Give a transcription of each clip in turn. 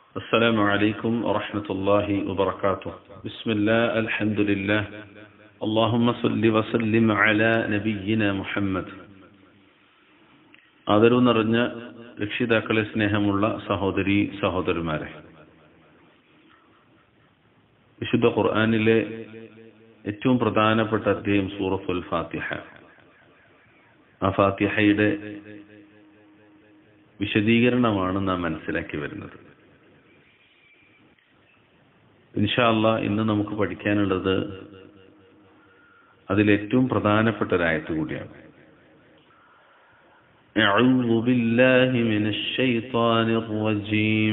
السلام عليكم ورحمة الله وبركاته بسم الله الحمد لله اللهم صل وسلم على نبينا محمد ആദരവ് നിറഞ്ഞ രക്ഷിതാക്കളെ സ്നേഹമുള്ള സഹോദരി സഹോദരന്മാരെ വിശുദ്ധ ഖുർആാനിലെ ഏറ്റവും പ്രധാനപ്പെട്ട അധ്യായം സൂറത്തുൽ ഫാത്തിഹ ആ ഫാത്തിഹയുടെ വിശദീകരണമാണ് നാം മനസ്സിലാക്കി വരുന്നത് ഇൻഷാല്ല ഇന്ന് നമുക്ക് പഠിക്കാനുള്ളത് അതിലേറ്റവും പ്രധാനപ്പെട്ട ഒരായത്ത് കൂടിയാണ് أعوذ بالله من الشيطان الرجيم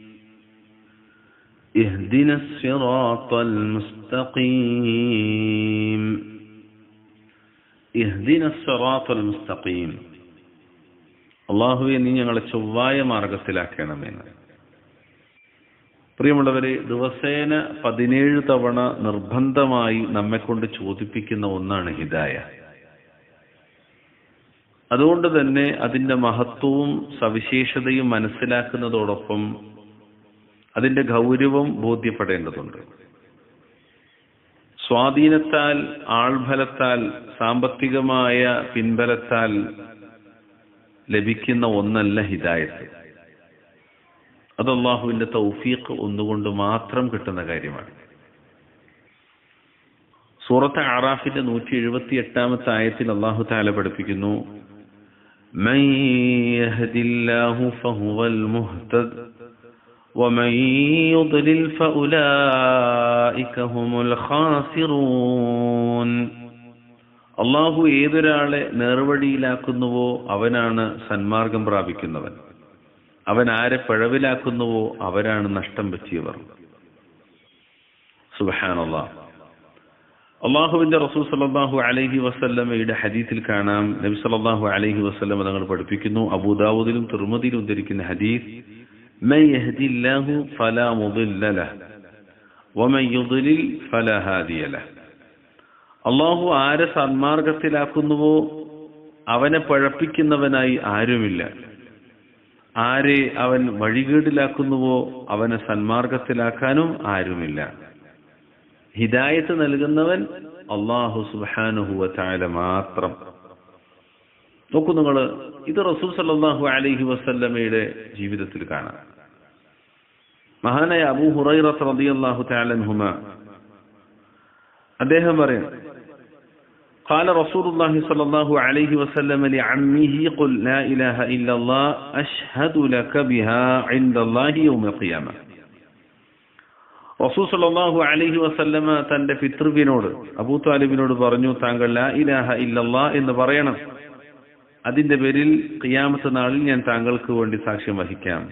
اهدنا الصراط المستقيم اهدنا الصراط المستقيم അള്ളാഹുവെ നീ ഞങ്ങളെ ചൊവ്വായ മാർഗത്തിലാക്കണമെന്ന് പ്രിയമുള്ളവരെ ദിവസേന പതിനേഴ് തവണ നിർബന്ധമായി നമ്മെക്കൊണ്ട് ചോദിപ്പിക്കുന്ന ഒന്നാണ് ഹിദായ അതുകൊണ്ട് തന്നെ അതിന്റെ മഹത്വവും സവിശേഷതയും മനസ്സിലാക്കുന്നതോടൊപ്പം അതിന്റെ ഗൗരവം ബോധ്യപ്പെടേണ്ടതുണ്ട് സ്വാധീനത്താൽ ആൾഫലത്താൽ സാമ്പത്തികമായ പിൻബലത്താൽ ലഭിക്കുന്ന ഒന്നല്ല ഹിദായത്ത് അത് അള്ളാഹുവിന്റെ തൗഫീഖ് ഒന്നുകൊണ്ട് മാത്രം കിട്ടുന്ന കാര്യമാണ് സൂറത്ത് ആറാഫിന്റെ നൂറ്റി എഴുപത്തി എട്ടാമത്തെ ആയത്തിൽ അള്ളാഹു താല പഠിപ്പിക്കുന്നു من يهد الله فهو المهتد ومن يضلل فأولئك هم الخاسرون അള്ളാഹു ഏതൊരാളെ നേർവഴിയിലാക്കുന്നുവോ അവനാണ് സന്മാർഗം പ്രാപിക്കുന്നവൻ അവൻ ആരെ പിഴവിലാക്കുന്നുവോ അവരാണ് നഷ്ടം പറ്റിയവർ സുബഹാനല്ലാ അള്ളാഹുവിന്റെ റസൂൽ സലാഹു അലൈഹി വസല്ലമയുടെ ഹദീത്തിൽ കാണാം നബി സല്ലാഹു അലൈഹി വസല്ലമ തങ്ങൾ പഠിപ്പിക്കുന്നു അബൂദാവൂദിലും തിരുമതിയിലും ഉദ്ധരിക്കുന്ന ഹദീസ് من يهدي الله فلا مضل له ومن يضلل فلا هادي له അള്ളാഹു ആരെ സന്മാർഗത്തിലാക്കുന്നുവോ അവനെ പഴപ്പിക്കുന്നവനായി ആരുമില്ല ആരെ അവൻ വഴികേടിലാക്കുന്നുവോ അവനെ സന്മാർഗത്തിലാക്കാനും ആരുമില്ല ഹിദായത്ത് നൽകുന്നവൻ അള്ളാഹു സുബാനുഹുവ ചായ മാത്രം നോക്കൂ നിങ്ങൾ ഇത് റസൂൽ സല്ലാഹു അലൈഹി വസല്ലമയുടെ ജീവിതത്തിൽ കാണാം മഹാനായ അബൂ ഹുറൈറത്ത് റളിയല്ലാഹു തആല അൻഹുമ അദ്ദേഹം പറയും قال رسول الله صلى الله عليه وسلم لعمه قل لا إله إلا الله أشهد لك بها عند الله يوم القيامة റസൂൽ സല്ലല്ലാഹു അലൈഹി വസല്ലമ തന്റെ പിതൃവിനോട് അബൂ താലിബിനോട് പറഞ്ഞു താങ്കൾ ലാ ഇലാഹ ഇല്ലല്ലാ എന്ന് പറയണം അതിന്റെ പേരിൽ ഖിയാമത്ത് നാളിൽ ഞാൻ താങ്കൾക്ക് വേണ്ടി സാക്ഷ്യം വഹിക്കാം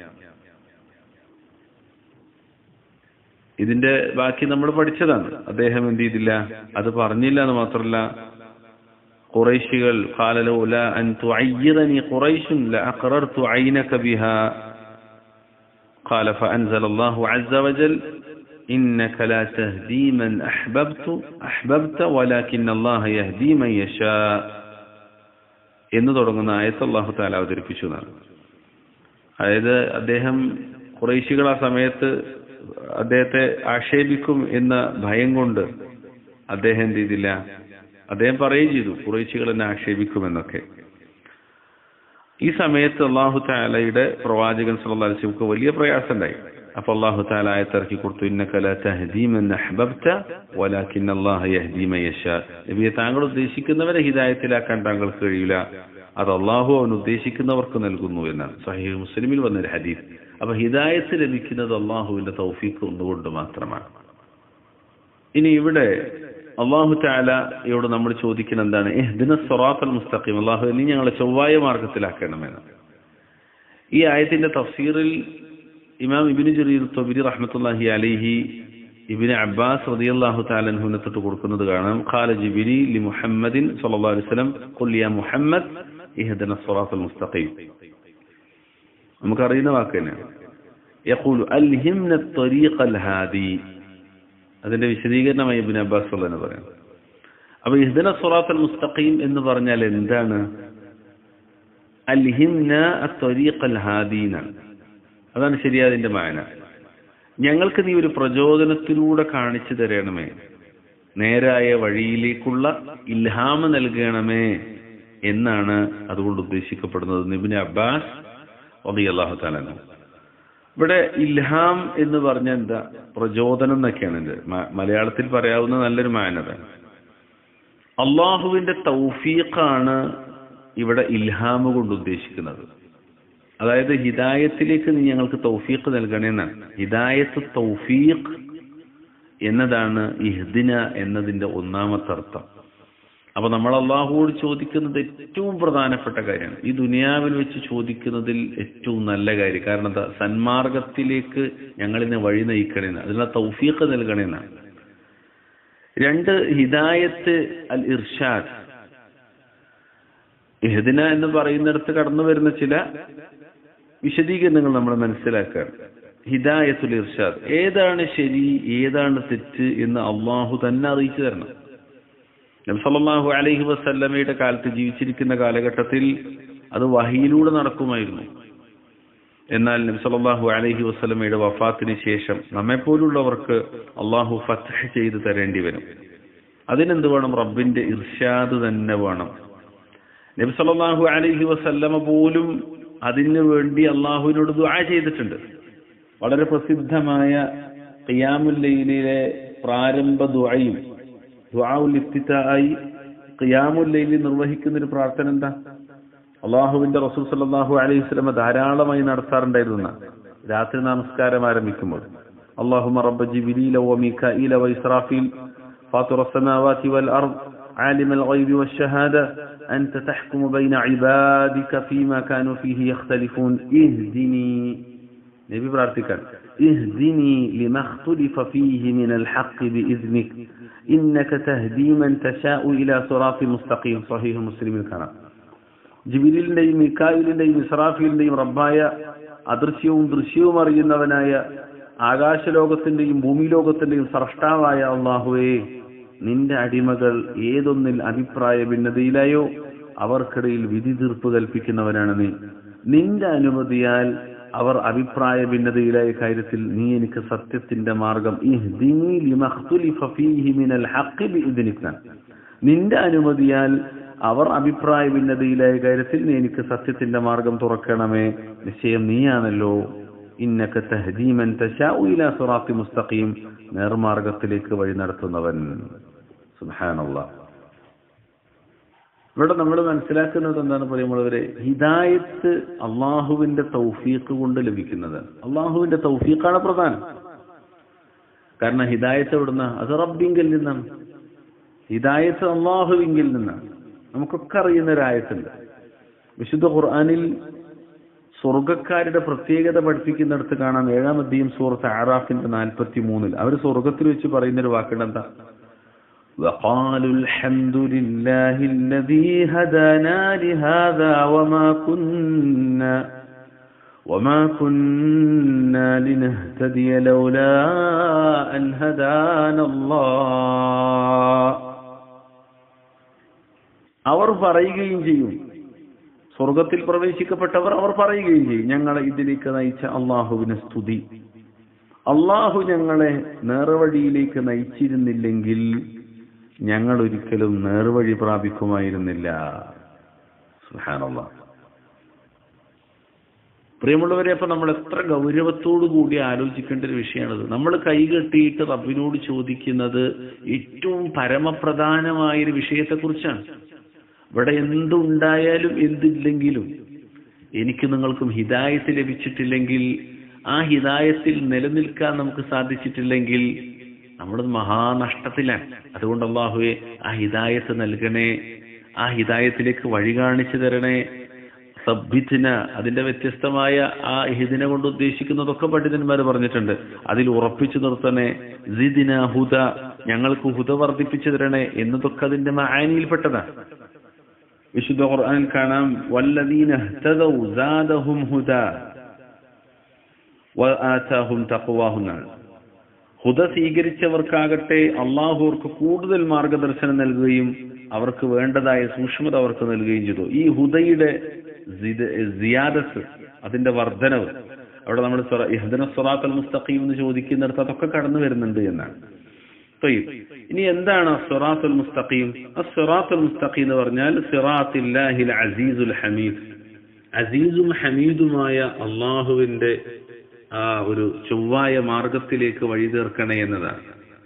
ഇതിന്റെ ബാക്കി നമ്മൾ പഠിച്ചതാണ് അദ്ദേഹം എന്ത് ചെയ്തില്ല അത് പറഞ്ഞില്ല എന്ന് മാത്രമല്ല ഖുറൈശികൾ ഖാലലോ ലാ അൻ തുഅയ്യിറനി ഖുറൈശുൻ ലഅഖറർതു ഐനക ബിഹാ قال فأنزل الله عز وجل إنك لا تهدي من أحببت أحببت ولكن الله يهدي من يشاء എന്ന് തുടങ്ങുന്ന ആയത്ത് അള്ളാഹു താല അവതരിപ്പിച്ചു എന്നാണ് അതായത് അദ്ദേഹം കുറേശികൾ ആ സമയത്ത് അദ്ദേഹത്തെ ആക്ഷേപിക്കും എന്ന ഭയം കൊണ്ട് അദ്ദേഹം എന്ത് ചെയ്തില്ല അദ്ദേഹം പറയുകയും ചെയ്തു കുറേശികൾ എന്നെ ആക്ഷേപിക്കുമെന്നൊക്കെ ഈ സമയത്ത് അള്ളാഹു താലയുടെ പ്രവാചകൻ സല്ലല്ലാഹു അലൈഹി വസല്ലമക്ക് വലിയ പ്രയാസം ഉണ്ടായി അപ്പൊ അള്ളാഹു താല ആയത്തിറക്കി കൊടുത്തു ഇന്നക ലാ തഹ്ദീ മൻ അഹ്ബബ്ത വലാകിൻ അല്ലാഹു യഹ്ദീ മൻ യശാ നബിയെ താങ്കൾ ഉദ്ദേശിക്കുന്നവരെ ഹിദായത്തിലാക്കാൻ താങ്കൾക്ക് കഴിയില്ല അത് അള്ളാഹു അവൻ ഉദ്ദേശിക്കുന്നവർക്ക് നൽകുന്നു എന്നാണ് സഹീഹ് മുസ്ലിമിൽ വന്നൊരു ഹദീസ് അപ്പൊ ഹിദായത്ത് ലഭിക്കുന്നത് അള്ളാഹുവിന്റെ തൗഫീഖ് ഒന്നുകൊണ്ട് മാത്രമാണ് ഇനി ഇവിടെ അള്ളാഹു താലയോട് നമ്മൾ ചോദിക്കുന്ന എന്താണ് എഹ്ദിന സൊറാത്തൽ മുസ്തഖീം അള്ളാഹു നീ ഞങ്ങളെ ചൊവ്വായ മാർഗത്തിലാക്കണമെന്ന് ഈ ആയത്തിന്റെ തഫ്സീറിൽ ഇമാം ഇബിന് ജറീർ തൊബിരി റഹ്മത്തുല്ലാഹി അലിഹി ഇബിന് അബ്ബാസ് റളിയല്ലാഹു തആലൻഹുവിനെ തൊട്ട് കൊടുക്കുന്നത് കാണാം ഖാല ജിബിരി ലി മുഹമ്മദിൻ സല്ലല്ലാഹു അലൈഹി വസല്ലം ഖുൽ യാ മുഹമ്മദ് ഇഹ്ദിന സിറാത്തൽ മുസ്തഖീം നമുക്കറിയുന്ന വാക്ക് തന്നെയാണ് യഖൂലു അൽഹിംന ത്വരീഖൽ ഹാദി അതിന്റെ വിശദീകരണമായി ഇബിൻ അബ്ബാസ് എന്ന് പറയാം അപ്പൊ ഇഹ്ദിന സിറാത്തൽ മുസ്തഖീം എന്ന് പറഞ്ഞാൽ എന്താണ് അൽഹിംന അത്വരീഖൽ ഹാദീന അതാണ് ശരിയാതിന്റെ മായന ഞങ്ങൾക്ക് നീ ഒരു പ്രചോദനത്തിലൂടെ കാണിച്ചു തരണമേ നേരായ വഴിയിലേക്കുള്ള ഇൽഹാമ നൽകണമേ എന്നാണ് അതുകൊണ്ട് ഉദ്ദേശിക്കപ്പെടുന്നത് നിബിന് അബ്ബാസ് അള്ളാഹു താലാനു ഇവിടെ ഇൽഹാം എന്ന് പറഞ്ഞ എന്താ പ്രചോദനം എന്നൊക്കെയാണ് ഇത് മ- മലയാളത്തിൽ പറയാവുന്ന നല്ലൊരു മാനത അള്ളാഹുവിന്റെ തൗഫീഖാണ് ഇവിടെ ഇൽഹാമ് കൊണ്ട് ഉദ്ദേശിക്കുന്നത് അതായത് ഹിദായത്തിലേക്ക് നീ ഞങ്ങൾക്ക് തൗഫീഖ് നൽകണമെന്നാണ് ഹിദായത്ത് തൗഫീഖ് എന്നതാണ് ഇഹ്ദിന എന്നതിന്റെ ഒന്നാമത്തെ അർത്ഥം അപ്പൊ നമ്മൾ അള്ളാഹുവോട് ചോദിക്കുന്നത് ഏറ്റവും പ്രധാനപ്പെട്ട കാര്യമാണ് ഈ ദുനിയാവിൽ വെച്ച് ചോദിക്കുന്നതിൽ ഏറ്റവും നല്ല കാര്യം കാരണം എന്താ സന്മാർഗത്തിലേക്ക് ഞങ്ങളിനെ വഴി നയിക്കണേന്ന് അതിനുള്ള തൗഫീഖ് നൽകണേന്നാണ് രണ്ട് ഹിദായത്ത് അൽ ഇർഷാദ് ഇഹദിന എന്ന് പറയുന്നിടത്ത് കടന്നു വരുന്ന ചില വിശദീകരണങ്ങൾ നമ്മൾ മനസ്സിലാക്കുക ഹിദായത്തുൽ ഇർഷാദ് ഏതാണ് ശരി ഏതാണ് തെറ്റ് എന്ന് അള്ളാഹു തന്നെ അറിയിച്ചു തരണം നബി സല്ലല്ലാഹു അലൈഹി വസല്ലമയുടെ കാലത്ത് ജീവിച്ചിരിക്കുന്ന കാലഘട്ടത്തിൽ അത് വഹിയിലൂടെ നടക്കുമായിരുന്നു എന്നാൽ നബി സല്ലല്ലാഹു അലൈഹി വസല്ലമയുടെ വഫാത്തിന് ശേഷം നമ്മെപ്പോലുള്ളവർക്ക് അള്ളാഹു ഫത്ഹ് ചെയ്തു തരേണ്ടി വരും അതിനെന്ത് വേണം റബ്ബിന്റെ ഇർഷാദ് തന്നെ വേണം നബി സല്ലല്ലാഹു അലൈഹി വസല്ലമ പോലും അതിനു വേണ്ടി അള്ളാഹുവിനോട് ദുആ ചെയ്തിട്ടുണ്ട് വളരെ പ്രസിദ്ധമായ ഖിയാമുൽ ലൈലിലെ പ്രാരംഭ ദുആയും ദുആഉൽ ഇഫ്തിതായി ഖിയാമുൽ ലൈലി നിർവഹിക്കുന്ന ഒരു പ്രാർത്ഥന എന്താ അള്ളാഹുവിന്റെ റസൂൽ സല്ലല്ലാഹു അലൈഹി വസല്ലമ ധാരാളമായി നടത്താറുണ്ടായിരുന്ന രാത്രി നമസ്കാരം ആരംഭിക്കുമ്പോൾ അള്ളാഹുമ റബ്ബ ജിബ്രീല വമീകായില വഇസ്രാഫീൽ فاطر السماوات والأرض عالم الغيب والشهادة أنت تحكم بين عبادك فيما كانوا فيه يختلفون اهدني നബി പ്രാർത്ഥിക്കാൻ اهدني لما اختلف فيه من الحق بإذنك إنك تهدي من تشاء إلى صراط مستقيم صحيح مسلم കാണാം ജിബിലിന്റെയും മിക്കായിലിന്റെയും ഇസ്രാഫിലിന്റെയും റബ്ബായ അദൃശ്യവും ദൃശ്യവും അറിയുന്നവനായ ആകാശലോകത്തിന്റെയും ഭൂമിലോകത്തിന്റെയും സ്രഷ്ടാവായ അള്ളാഹുവേ നിന്റെ അടിമകൾ ഏതൊന്നിൽ അഭിപ്രായ ഭിന്നതയിലായോ അവർക്കിടയിൽ വിധി തീർപ്പ് കൽപ്പിക്കുന്നവനാണ് നീ നിന്റെ അനുമതിയാൽ അവർ അഭിപ്രായ ഭിന്നതയിലായ കാര്യത്തിൽ നീ എനിക്ക് സത്യത്തിന്റെ മാർഗം ഇഹ്ദിനി ലിമഖ്തുലിഫ ഫീഹി മിനൽ ഹഖ് ബിഇദ്നിക നിന്റെ അനുമതിയാൽ അവർ അഭിപ്രായ ഭിന്നതയിലായ കാര്യത്തിൽ നീ എനിക്ക് സത്യത്തിന്റെ മാർഗം തുറക്കണമേ നിശ്ചയം നീയാണല്ലോ ഇന്നക തഹദീമൻ തശാഉ ഇലാ സിറാത്തി മുസ്തഖീം നേർമാർഗത്തിലേക്ക് വഴി നടത്തുന്നവൻ സുബ്ഹാനല്ലാഹ് ഇവിടെ നമ്മൾ മനസ്സിലാക്കുന്നത് എന്താണ് പറയുമ്പോഴവരെ ഹിദായത്ത് അള്ളാഹുവിന്റെ തൗഫീഖ് കൊണ്ട് ലഭിക്കുന്നത് അള്ളാഹുവിന്റെ തൗഫീഖാണ് പ്രധാനം കാരണം ഹിദായത്ത് എവിടുന്ന അത് റബ്ബിങ്കിൽ നിന്നാണ് ഹിദായത്ത് അള്ളാഹുവിങ്കിൽ നിന്നാണ് നമുക്കൊക്കെ അറിയുന്ന ഒരു ആയത്തുണ്ട് വിശുദ്ധ ഖുർആനിൽ സ്വർഗക്കാരുടെ പ്രത്യേകത പഠിപ്പിക്കുന്നിടത്ത് കാണാം ഏഴാം അധ്യയം സൂറത്ത് ആറാഫിന്റെ നാൽപ്പത്തി മൂന്നിൽ അവർ സ്വർഗത്തിൽ വെച്ച് പറയുന്ന ഒരു വാക്കുണ്ട് എന്താ وقالوا الحمد لله الذي هدانا لهذا وما كنا وما كنا لنهتدي لولا أن هدانا الله അവർ പറയുകയും ചെയ്യും സ്വർഗത്തിൽ പ്രവേശിക്കപ്പെട്ടവർ അവർ പറയുകയും ചെയ്യും ഞങ്ങളെ ഇതിലേക്ക് നയിച്ച അള്ളാഹുവിന് സ്തുതി അള്ളാഹു ഞങ്ങളെ നേർവഴിയിലേക്ക് നയിച്ചിരുന്നില്ലെങ്കിൽ ഞങ്ങൾ ഒരിക്കലും നേർവഴി പ്രാപിക്കുമായിരുന്നില്ല സുബ്ഹാനല്ലാഹ് പ്രിയമുള്ളവരെ അപ്പൊ നമ്മൾ എത്ര ഗൗരവത്തോടു കൂടി ആലോചിക്കേണ്ട ഒരു വിഷയമാണിത് നമ്മൾ കൈകെട്ടിയിട്ട് റബ്ബിനോട് ചോദിക്കുന്നത് ഏറ്റവും പരമപ്രധാനമായൊരു വിഷയത്തെക്കുറിച്ചാണ് ഇവിടെ എന്തുണ്ടായാലും എന്തില്ലെങ്കിലും എനിക്ക് നിങ്ങൾക്കും ഹിദായത്ത് ലഭിച്ചിട്ടില്ലെങ്കിൽ ആ ഹിദായത്തിൽ നിലനിൽക്കാൻ നമുക്ക് സാധിച്ചിട്ടില്ലെങ്കിൽ നമ്മൾ മഹാനഷ്ടത്തിലാണ് അതുകൊണ്ട് അള്ളാഹുവെ ആ ഹിദായത്ത് നൽകണേ ആ ഹിദായത്തിലേക്ക് വഴി കാണിച്ചു തരണേ സബ്ബിത്തിന അതിന്റെ വ്യത്യസ്തമായ ആ ഹിദിനെ കൊണ്ട് ഉദ്ദേശിക്കുന്നതൊക്കെ പണ്ഡിതന്മാർ പറഞ്ഞിട്ടുണ്ട് അതിൽ ഉറപ്പിച്ചു നിർത്തണേ സിദിന ഹുദ ഞങ്ങൾക്ക് ഹുദ വർദ്ധിപ്പിച്ചു തരണേ എന്നതൊക്കെ അതിന്റെ മാനിയിൽപ്പെട്ടതാണ് വിശുദ്ധ ഖുർആനിൽ കാണാം വല്ലദീന ഇഹ്തദൗ സാദഹും ഹുദ വആതാഹും തഖ്വാഹും എന്നാണ് ഹുദ സ്വീകരിച്ചവർക്കാകട്ടെ അള്ളാഹു അവർക്ക് കൂടുതൽ മാർഗദർശനം നൽകുകയും അവർക്ക് വേണ്ടതായ സൂക്ഷ്മത അവർക്ക് നൽകുകയും ചെയ്തു ഈ ഹുദയുടെ സിയാദത്ത് അതിന്റെ വർധനവ് അവിടെ നമ്മൾ ഇഹ്ദന സ്വറാത്ത് അൽ മുസ്തഖീം എന്ന് ചോദിക്കുന്നിടത്ത് അതൊക്കെ കടന്നു വരുന്നുണ്ട് എന്നാണ് طيب ഇനി എന്താണ് അസ്വറാത്തുൽ മുസ്തഖീം അസ്വറാത്തുൽ മുസ്തഖീം എന്ന് പറഞ്ഞാൽ സിറാത്തില്ലാഹിൽ അസീസുൽ ഹമീദ് അസീസും ഹമീദുമായ അള്ളാഹുവിന്റെ ആ ഒരു ചൊവ്വായ മാർഗത്തിലേക്ക് വഴി തീർക്കണേ എന്നതാണ്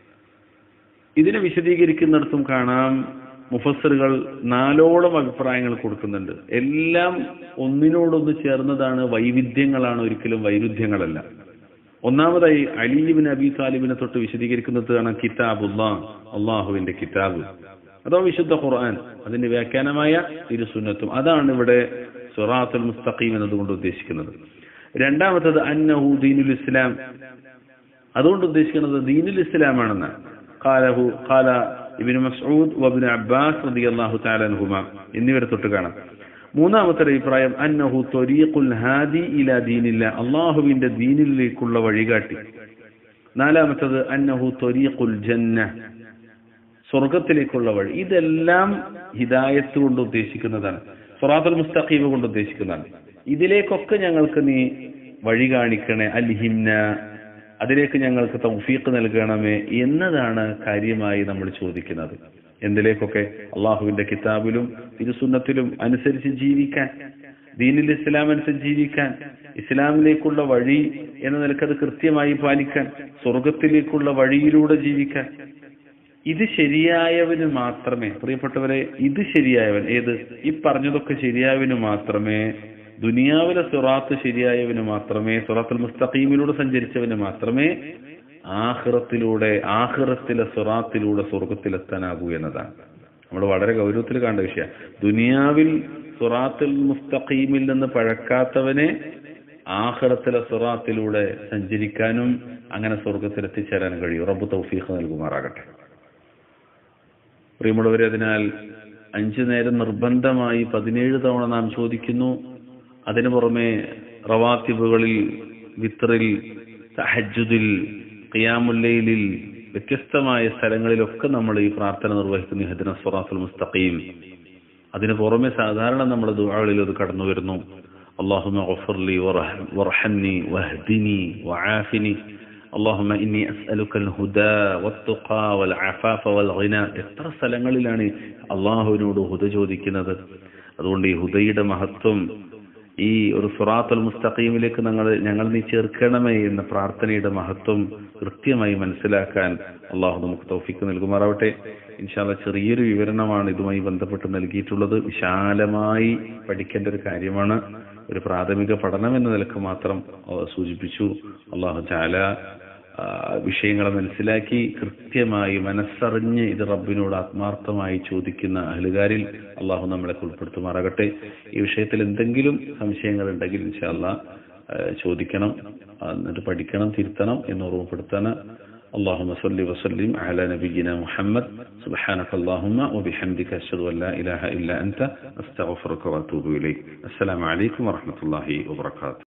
ഇതിനെ വിശദീകരിക്കുന്നിടത്തും കാണാം മുഫസറുകൾ നാലോളം അഭിപ്രായങ്ങൾ കൊടുക്കുന്നുണ്ട് എല്ലാം ഒന്നിനോടൊന്ന് ചേർന്നതാണ് വൈവിധ്യങ്ങളാണ് ഒരിക്കലും വൈരുദ്ധ്യങ്ങളല്ല ഒന്നാമതായി അലീബിൻ അബി താലിബിനെ തൊട്ട് വിശദീകരിക്കുന്നത് കാണാം കിതാബുല്ലാ അള്ളാഹുവിന്റെ കിതാബ് അഥവാ വിശുദ്ധ ഖുർആൻ അതിന്റെ വ്യാഖ്യാനമായ തിരുസുന്നത്തും അതാണ് ഇവിടെ സുറാത്തുൽ മുസ്തഖീം എന്നതുകൊണ്ട് ഉദ്ദേശിക്കുന്നത് രണ്ടാമത്തത് അന്നഹു ദീനുൽ ഇസ്ലാം അതുകൊണ്ട് ഉദ്ദേശിക്കുന്നത് ദീനുൽ ഇസ്ലാമാണെന്നാണ് ഖാലഹു ഖാല ഇബ്നു മസ്ഊദ് വബ്നു അബ്ബാസ് റളിയല്ലാഹു തആല അൻഹുമ എന്നിവരെ തൊട്ട് കാണാം മൂന്നാമത്തെ അഭിപ്രായം അന്നഹു ത്വരീഖുൽ ഹാദി ഇലാ ദീനില്ല അള്ളാഹുവിന്റെ ദീനിലേക്കുള്ള വഴികാട്ടി നാലാമത്തത് അന്നഹു ത്വരീഖുൽ ജന്ന സ്വർഗത്തിലേക്കുള്ള വഴി ഇതെല്ലാം ഹിദായത്ത് കൊണ്ട് ഉദ്ദേശിക്കുന്നതാണ് സൊറാത്തുൽ മുസ്തഖീബ് കൊണ്ട് ഉദ്ദേശിക്കുന്നതാണ് ഇതിലേക്കൊക്കെ ഞങ്ങൾക്ക് നീ വഴി കാണിക്കണേ അൽഹിംന അതിലേക്ക് ഞങ്ങൾക്ക് തൗഫീഖ് നൽകണമേ എന്നതാണ് കാര്യമായി നമ്മൾ ചോദിക്കുന്നത് എന്തിലേക്കൊക്കെ അള്ളാഹുവിന്റെ കിതാബിലും തിരുസുന്നത്തിലും അനുസരിച്ച് ജീവിക്കാൻ ദീനിൽ ഇസ്ലാം അനുസരിച്ച് ജീവിക്കാൻ ഇസ്ലാമിലേക്കുള്ള വഴി എന്ന നിലക്കത് കൃത്യമായി പാലിക്കാൻ സ്വർഗത്തിലേക്കുള്ള വഴിയിലൂടെ ജീവിക്കാൻ ഇത് ശരിയായവന് മാത്രമേ പ്രിയപ്പെട്ടവരെ ഇത് ശരിയായവൻ ഏത് ഈ പറഞ്ഞതൊക്കെ ശരിയായവന് മാത്രമേ ദുനിയാവിലെ സുറാത്ത് ശരിയായവന് മാത്രമേ സുറാത്തുൽ മുസ്തഖീമിലൂടെ സഞ്ചരിച്ചവന് മാത്രമേ ആഹ്റത്തിലൂടെ ആഹ്റത്തിലെ സുറാത്തിലൂടെ സ്വർഗത്തിലെത്താനാകൂ എന്നതാണ് നമ്മൾ വളരെ ഗൗരവത്തിൽ കാണേണ്ട വിഷയം ദുനിയാവിൽ സുറാത്തുൽ മുസ്തഖീമിൽ നിന്ന് പഴക്കാത്തവനെ ആഹ്റത്തിലെ സുറാത്തിലൂടെ സഞ്ചരിക്കാനും അങ്ങനെ സ്വർഗത്തിൽ എത്തിച്ചേരാനും കഴിയും റബ്ബ് തൗഫീഖ് നൽകുമാറാകട്ടെ പ്രിയമുള്ളവരെ അതിനാൽ അഞ്ചു നേരം നിർബന്ധമായി പതിനേഴ് തവണ നാം ചോദിക്കുന്നു അതിനു പുറമെ റവാത്തിബുകളിൽ വിത്തറിൽ തഹജുദിൽ ഖിയാമുല്ലയിലിൽ വ്യത്യസ്തമായ സ്ഥലങ്ങളിലൊക്കെ നമ്മൾ ഈ പ്രാർത്ഥന നിർവഹിക്കുന്നു ഹദിന സ്വറാത്തുൽ മുസ്തഖീം അതിന് പുറമെ സാധാരണ നമ്മൾ ദുആകളിൽ അത് കടന്നു വരുന്നു اللهم اغفر لي وارحمني واهدني وعافني اللهم إني أسألك الهدى والتقى والعفاف والغنى എത്ര സ്ഥലങ്ങളിലാണ് അള്ളാഹുവിനോട് ഹുദ ചോദിക്കുന്നത് അതുകൊണ്ട് ഈ ഹുദയുടെ മഹത്വം ഈ ഒരു സുറാത്തുൽ മുസ്തഖീമിലേക്ക് ഞങ്ങൾ ഞങ്ങൾ നീ ചേർക്കണമേ എന്ന പ്രാർത്ഥനയുടെ മഹത്വം കൃത്യമായി മനസ്സിലാക്കാൻ അള്ളാഹു നമുക്ക് തൗഫിക്ക് നൽകുമാറാവട്ടെ ഇൻഷാല്ല ചെറിയൊരു വിവരണമാണ് ഇതുമായി ബന്ധപ്പെട്ട് നൽകിയിട്ടുള്ളത് വിശാലമായി പഠിക്കേണ്ട ഒരു കാര്യമാണ് ഒരു പ്രാഥമിക പഠനം എന്ന നിലക്ക് മാത്രം സൂചിപ്പിച്ചു അള്ളാഹു ചാല വിഷയങ്ങളെ മനസ്സിലാക്കി കൃത്യമായി മനസ്സറിഞ്ഞ് ഇത് റബ്ബിനോട് ആത്മാർത്ഥമായി ചോദിക്കുന്ന അഹലുകാരിൽ അള്ളാഹു നമ്മളെ ഉൾപ്പെടുത്തുമാറാകട്ടെ ഈ വിഷയത്തിൽ എന്തെങ്കിലും സംശയങ്ങൾ ഉണ്ടെങ്കിൽ ഇൻഷാല്ല ചോദിക്കണം എന്നിട്ട് പഠിക്കണം തിരുത്തണം എന്ന് ഓർമ്മപ്പെടുത്താണ് اللهم صل وسلم على نبينا محمد سبحانك اللهم وبحمدك أشهد أن لا إله إلا أنت أستغفرك وأتوب إليك السلام عليكم ورحمة الله وبركاته